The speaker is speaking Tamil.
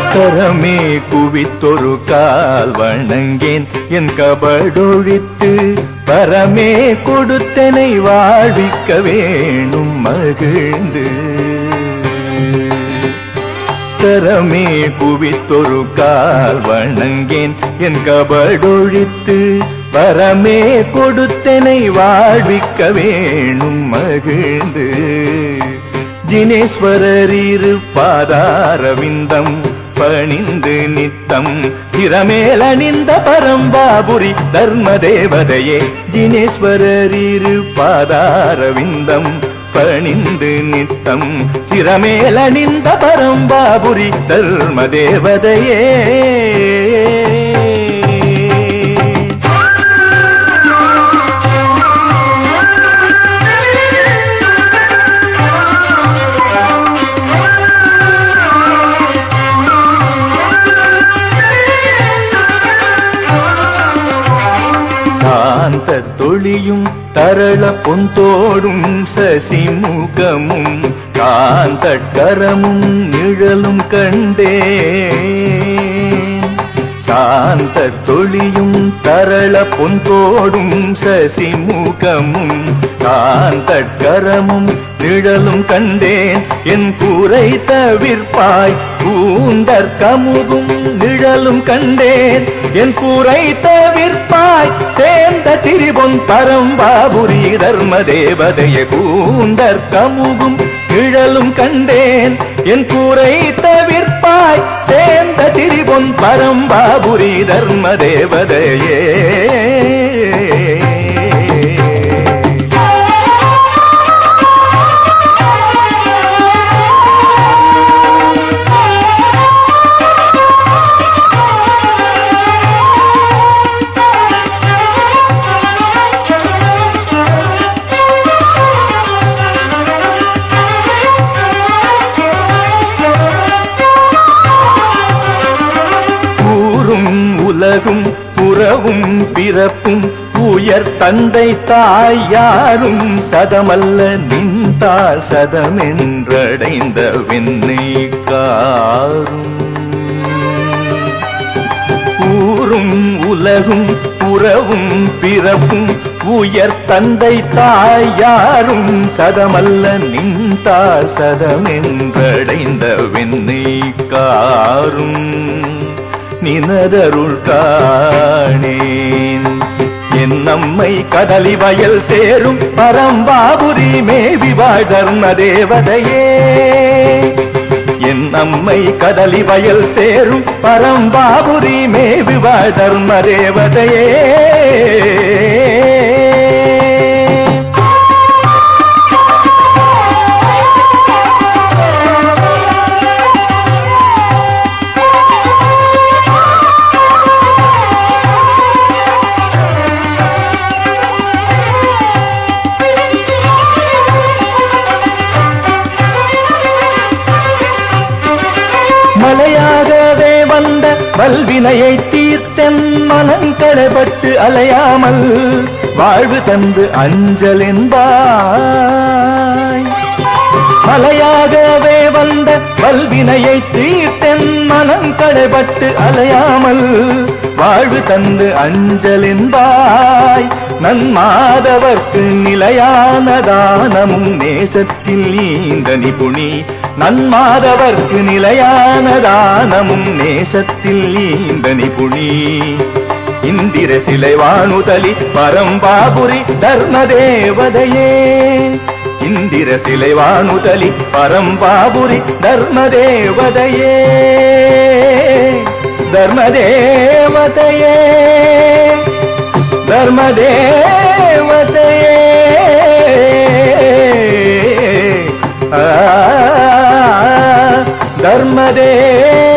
கரமே குவித்தொரு கால் வணங்கேன் என் கபடொழித்து பரமே கொடுத்தனை வாழ்விக்க வேணும் மகிழ்ந்து கரமே குவித்தொரு கால் வணங்கேன் என் கபடொழித்து வரமே கொடுத்தனை வாழ்விக்க வேணும் மகிழ்ந்து ஜினேஸ்வரர் இரு பாதாரவிந்தம் பணிந்து நித்தம் சிரமேலணிந்த பரம்பாபுரி தர்ம தேவதையே ஜினேஸ்வரர் இரு பாதாரவிந்தம் பணிந்து நித்தம் சிரமேலணிந்த பரம்பாபுரி தர்ம தேவதையே சாந்த தொழியும் தரள பொந்தோடும் சசிமுகமும் காந்த கரமும் நிழலும் கண்டே சாந்த தொழியும் தரள பொந்தோடும் சசிமுகமும் காந்த கரமும் நிழலும் கண்டேன் என் கூரை தவிர்ப்பாய் கூந்தற் கமுகும் நிழலும் கண்டேன் என் கூரை தவிர்ப்பாய் சேர்ந்த திரிபொன் பரம்பாபுரி தர்ம தேவதைய கூந்தற் கமுகும் நிழலும் கண்டேன் என் கூரை தவிர்ப்பாய் சேர்ந்த திரிபொன் பரம்பாபுரி தர்ம தேவதையே ஊரும் உலகும் புறவும் பிறப்பும் உயர் தந்தை தாய் யாரும் சதமல்ல நின்றால் சதமென்றடைந்த வெண்ணை காரும் ஊரும் உலகும் புறவும் பிறப்பும் உயர் தந்தை தாய் யாரும் சதமல்ல நின்றால் சதமென்றடைந்த வெண்ணை காரும் நினதருள் காணேன் என் நம்மை கடலி வயல் சேரும் பரம்பாபுரி மேவி வாழ் தர்ம தேவதையே என் நம்மை கடலி வயல் சேரும் பரம்பாபுரி மேவி வாழ் தர்ம தேவதையே மலையாகவே வந்த வல்வினையை தீர்த்தன் மனங்கடப்பட்டு அலையாமல் வாழ்வு தந்து அஞ்சல் என்பாய் மலையாகவே வந்த வல்வினையை தீர்த்தன் மனம் கடைபட்டு அலையாமல் வாழ்வு தந்து அஞ்சல் என்பாய் நன்மாதவர்க்கு நிலையான தானமும் நேசத்தில் நீந்த நிபுணி நன்மாதவர்க்கு நிலையான தானமும் நேசத்தில் நீந்த நிபுணி இந்திர சிலை வாணுதலி பரம்பாபுரி தர்ம தேவதையே இந்திர சிலை வாணுதலி பரம்பாபுரி தர்ம தேவதையே தர்ம தேவதையே தர்ம தேவதையே ஆ, தர்ம தேவதையே